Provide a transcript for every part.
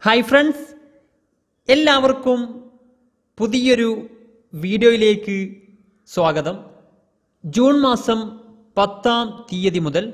hi friends എല്ലാവർക്കും പുതിയൊരു വീഡിയോയിലേക്ക് സ്വാഗതം ജൂൺ മാസം പത്താം തീയതി മുതൽ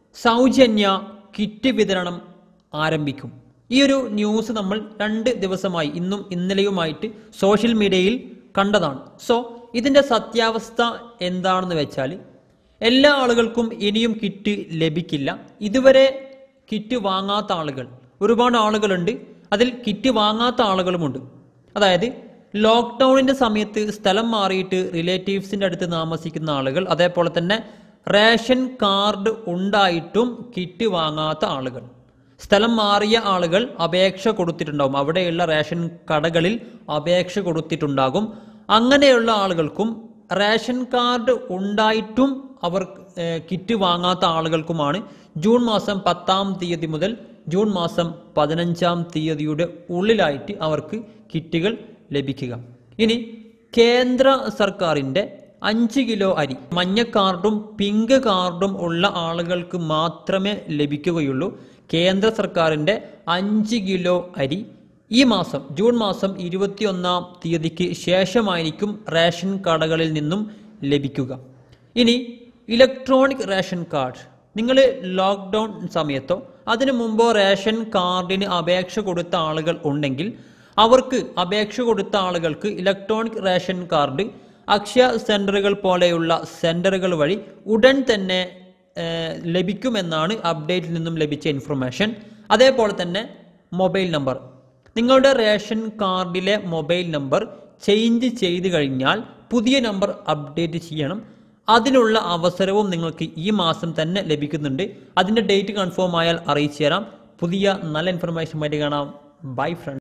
സൗജന്യ കിറ്റ് വിതരണം ആരംഭിക്കും ഈ ഒരു ന്യൂസ് നമ്മൾ രണ്ട് ദിവസമായി ഇന്നും ഇന്നലെയുമായിട്ട് സോഷ്യൽ മീഡിയയിൽ കണ്ടതാണ് സോ ഇതിൻ്റെ സത്യാവസ്ഥ എന്താണെന്ന് വെച്ചാൽ എല്ലാ ആളുകൾക്കും ഇനിയും കിറ്റ് ലഭിക്കില്ല ഇതുവരെ കിറ്റ് വാങ്ങാത്ത ആളുകൾ ഒരുപാട് ആളുകളുണ്ട് അതിൽ കിറ്റ് വാങ്ങാത്ത ആളുകളുമുണ്ട് അതായത് ലോക്ക്ഡൗണിൻ്റെ സമയത്ത് സ്ഥലം മാറിയിട്ട് റിലേറ്റീവ്സിൻ്റെ അടുത്ത് താമസിക്കുന്ന ആളുകൾ അതേപോലെ തന്നെ റേഷൻ കാർഡ് ഉണ്ടായിട്ടും കിറ്റ് വാങ്ങാത്ത ആളുകൾ സ്ഥലം മാറിയ ആളുകൾ അപേക്ഷ കൊടുത്തിട്ടുണ്ടാകും അവിടെയുള്ള റേഷൻ കടകളിൽ അപേക്ഷ കൊടുത്തിട്ടുണ്ടാകും അങ്ങനെയുള്ള ആളുകൾക്കും റേഷൻ കാർഡ് ഉണ്ടായിട്ടും അവർ ഏഹ്, കിറ്റ് വാങ്ങാത്ത ആളുകൾക്കുമാണ് ജൂൺ മാസം പത്താം തീയതി മുതൽ ജൂൺ മാസം പതിനഞ്ചാം തീയതിയുടെ ഉള്ളിലായിട്ട് അവർക്ക് കിറ്റുകൾ ലഭിക്കുക ഇനി കേന്ദ്ര സർക്കാരിൻ്റെ അഞ്ച് കിലോ അരി മഞ്ഞ കാർഡും പിങ്ക് കാർഡും ഉള്ള ആളുകൾക്ക് മാത്രമേ ലഭിക്കുകയുള്ളൂ കേന്ദ്ര സർക്കാരിൻ്റെ അഞ്ച് കിലോ അരി ഈ മാസം ജൂൺ മാസം ഇരുപത്തിയൊന്നാം തീയതിക്ക് ശേഷമായിരിക്കും റേഷൻ കടകളിൽ നിന്നും ലഭിക്കുക ഇനി ഇലക്ട്രോണിക് റേഷൻ കാർഡ് നിങ്ങൾ ലോക്ക്ഡൗൺ സമയത്തോ അതിനു മുമ്പോ റേഷൻ കാർഡിന് അപേക്ഷ കൊടുത്ത ആളുകൾ ഉണ്ടെങ്കിൽ അവർക്ക് അപേക്ഷ കൊടുത്ത ആളുകൾക്ക് ഇലക്ട്രോണിക് റേഷൻ കാർഡ് അക്ഷയ സെന്ററുകൾ പോലെയുള്ള സെന്ററുകൾ വഴി ഉടൻ തന്നെ ഏഹ്, ലഭിക്കുമെന്നാണ് അപ്ഡേറ്റിൽ നിന്നും ലഭിച്ച ഇൻഫർമേഷൻ അതേപോലെ തന്നെ മൊബൈൽ നമ്പർ നിങ്ങളുടെ റേഷൻ കാർഡിലെ മൊബൈൽ നമ്പർ ചേഞ്ച് ചെയ്ത് കഴിഞ്ഞാൽ പുതിയ നമ്പർ അപ്ഡേറ്റ് ചെയ്യണം അതിനുള്ള അവസരവും നിങ്ങൾക്ക് ഈ മാസം തന്നെ ലഭിക്കുന്നുണ്ട് അതിൻ്റെ ഡേറ്റ് കൺഫേം ആയാൽ അറിയിച്ചു തരാം പുതിയ നല്ല ഇൻഫർമേഷനുമായിട്ട് കാണാം ബൈ ഫ്രണ്ട്